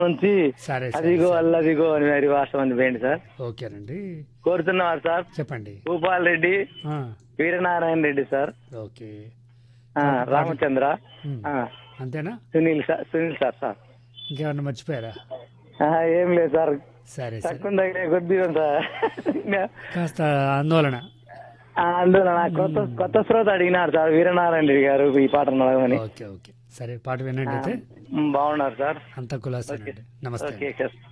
నుంచి సరే సరే అదిగో అల్లదిగో అని మరి వాస్తవం అని పోయింది సార్ ఓకేనండి కోరుతున్నవారు సార్ చెప్పండి భూపాల్ రెడ్డి ఆ, వీరనారాయణ రెడ్డి సార్ ఓకే ఆ, రామచంద్ర ఉమ్. ఆ, అంతేనా Sunil sir Sunil sir sir ఇంకేమన్నా మర్చిపోయారా ఆ, ఏం లేదు సార్ సరే సరే తక్కువ తగిన కొద్దిగా సార్ కాస్త ఆందోళన ఆ, అందులో నా కొత్త కొత్త శ్రోత అడిగినారు సార్ వీరనారాయణ రెడ్డి గారు ఈ పాట నడవమని ఓకే ఓకే సరే పాట వినండి అయితే బాగున్నారు సార్ అంతా కులాసానండి నమస్తే ఓకే సార్